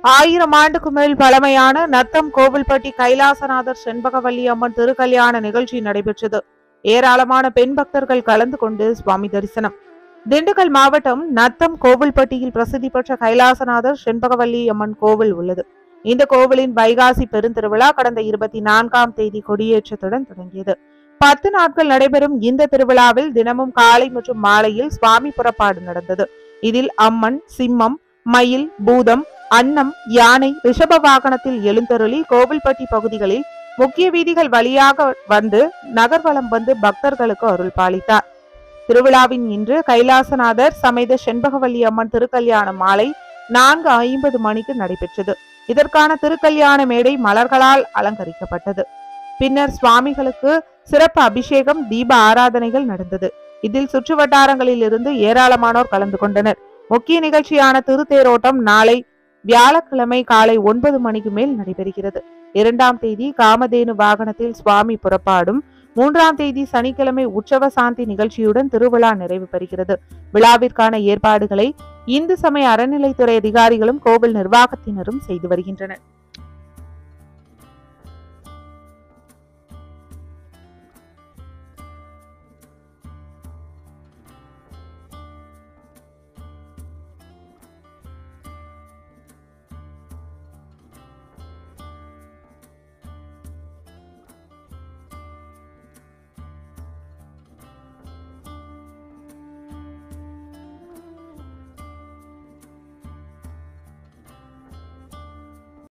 ஆயிரம் ஆண்டுக்கு மேல் பழமையான நத்தம் கோவில்பட்டி கைலாசநாதர் செண்பகவல்லி அம்மன் திருக்கல்யாண நிகழ்ச்சி நடைபெற்றது ஏராளமான பெண் பக்தர்கள் கலந்து கொண்டு சுவாமி தரிசனம் திண்டுக்கல் மாவட்டம் நத்தம் கோவில்பட்டியில் பிரசித்தி பெற்ற கைலாசநாதர் செண்பகவல்லி அம்மன் கோவில் உள்ளது இந்த கோவிலின் வைகாசி பெருந்திருவிழா கடந்த இருபத்தி நான்காம் தேதி கொடியேற்றத்துடன் தொடங்கியது பத்து நாட்கள் நடைபெறும் இந்த திருவிழாவில் தினமும் காலை மற்றும் மாலையில் சுவாமி புறப்பாடு நடந்தது இதில் அம்மன் சிம்மம் மயில் பூதம் அன்னம் யானை ரிஷப வாகனத்தில் எழுந்தருளி கோவில்பட்டி பகுதிகளில் முக்கிய வீதிகள் வழியாக வந்து நகர்வலம் வந்து பக்தர்களுக்கு அருள் பாலித்தார் திருவிழாவின் இன்று கைலாசநாதர் சமேத செண்பகவல்லி அம்மன் திருக்கல்யாண மாலை நான்கு ஐம்பது மணிக்கு நடைபெற்றது இதற்கான திருக்கல்யாண மேடை மலர்களால் அலங்கரிக்கப்பட்டது பின்னர் சுவாமிகளுக்கு சிறப்பு அபிஷேகம் தீப ஆராதனைகள் நடந்தது இதில் சுற்று வட்டாரங்களில் இருந்து ஏராளமானோர் கலந்து கொண்டனர் முக்கிய நிகழ்ச்சியான திருத்தேரோட்டம் நாளை வியாழக்கிழமை காலை ஒன்பது மணிக்கு மேல் நடைபெறுகிறது இரண்டாம் தேதி காமதேனு வாகனத்தில் சுவாமி புறப்பாடும் மூன்றாம் தேதி சனிக்கிழமை உற்சவ சாந்தி நிகழ்ச்சியுடன் திருவிழா நிறைவு பெறுகிறது விழாவிற்கான ஏற்பாடுகளை இந்து சமய அறநிலைத்துறை அதிகாரிகளும் கோவில் நிர்வாகத்தினரும் செய்து வருகின்றனர்